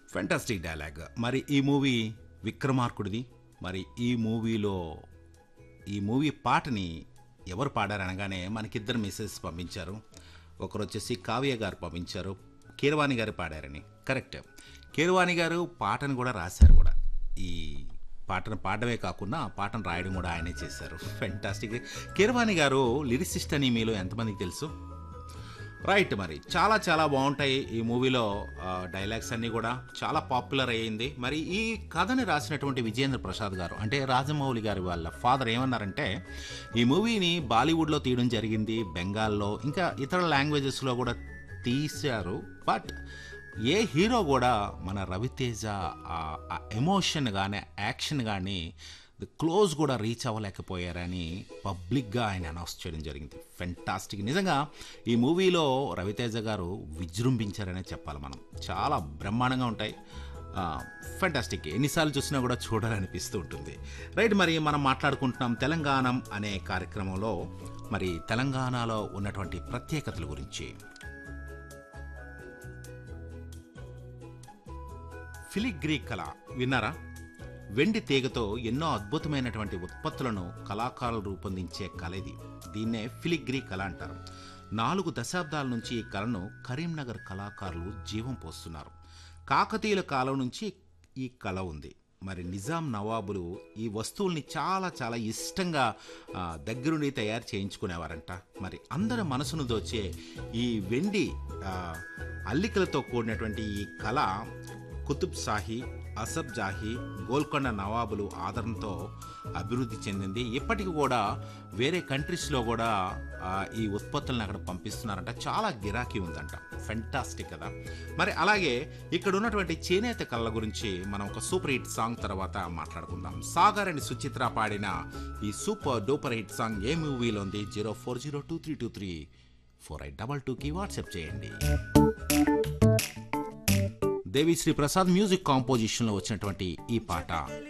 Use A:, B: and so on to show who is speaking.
A: fantastic dialogue మరి ఈ movie విక్రమార్కుడిది మరి ఈ మూవీలో ఈ మూవీ పాటని ఎవరు పాడారనగానే మనకిద్దరు మెసేజ్ పంపించారు ఒకరు వచ్చేసి కావ్య గారు పంపించారు కీరవాణి గారు పాడారని కరెక్ట్ కీరవాణి గారు పాటను కూడా రాశారు కూడా ఈ పాటను పాడమే కాకుండా ఆ పాటను రాయడం కూడా ఆయనే చేశారు ఫెంటాస్టిక్ కీరవాణి గారు లిరిసిస్ట్ అని మీలో ఎంతమందికి తెలుసు రైట్ మరి చాలా చాలా బాగుంటాయి ఈ మూవీలో ఆ, డైలాగ్స్ అన్నీ కూడా చాలా పాపులర్ అయ్యింది మరి ఈ కథని రాసినటువంటి విజేంద్ర ప్రసాద్ గారు అంటే రాజమౌళి గారి వాళ్ళ ఫాదర్ ఏమన్నారంటే ఈ మూవీని బాలీవుడ్లో తీయడం జరిగింది బెంగాల్లో ఇంకా ఇతర లాంగ్వేజెస్లో కూడా తీశారు బట్ ఏ హీరో కూడా మన రవితేజ ఆ ఎమోషన్ కానీ యాక్షన్ కానీ క్లోజ్ కూడా రీచ్ అవ్వలేకపోయారని పబ్లిక్గా ఆయన అనౌన్స్ చేయడం జరిగింది ఫెంటాస్టిక్ నిజంగా ఈ మూవీలో రవితేజ గారు విజృంభించారనే చెప్పాలి మనం చాలా బ్రహ్మాండంగా ఉంటాయి ఫెంటాస్టిక్ ఎన్నిసార్లు చూసినా కూడా చూడాలనిపిస్తూ ఉంటుంది రైట్ మరి మనం మాట్లాడుకుంటున్నాం తెలంగాణం అనే కార్యక్రమంలో మరి తెలంగాణలో ఉన్నటువంటి ప్రత్యేకతల గురించి ఫిలిగ్రీ కళ విన్నారా వెండి తీగతో ఎన్నో అద్భుతమైనటువంటి ఉత్పత్తులను కళాకారులు రూపొందించే కళ ఇది దీన్నే ఫిలిగ్రీ కళ అంటారు నాలుగు దశాబ్దాల నుంచి ఈ కళను కరీంనగర్ కళాకారులు జీవం పోస్తున్నారు కాకతీయుల కాలం నుంచి ఈ కళ ఉంది మరి నిజాం నవాబులు ఈ వస్తువుల్ని చాలా చాలా ఇష్టంగా ఆ, దగ్గరుండి తయారు చేయించుకునేవారంట మరి అందరి మనసును దోచే ఈ వెండి ఆ, అల్లికలతో కూడినటువంటి ఈ కళ కుతుబ్ షాహీ అసబ్ జాహీ గోల్కొండ నవాబులు ఆదరణతో అభివృద్ధి చెందింది ఇప్పటికి కూడా వేరే కంట్రీస్లో కూడా ఆ, ఈ ఉత్పత్తులను అక్కడ పంపిస్తున్నారంట చాలా గిరాకీ ఉందంట ఫెంటాస్టిక్ కదా మరి అలాగే ఇక్కడ ఉన్నటువంటి చేనేత కళల గురించి మనం ఒక సూపర్ హిట్ సాంగ్ తర్వాత మాట్లాడుకుందాం సాగర్ అండ్ సుచిత్ర పాడిన ఈ సూపర్ డూపర్ హిట్ సాంగ్ ఏ మూవీలో ఉంది zero four zero two three two three four eight double టూకి వాట్సాప్ చేయండి దేవిశ్రీ ప్రసాద్ మ్యూజిక్ కాంపోజిషన్లో వచ్చినటువంటి ఈ పాట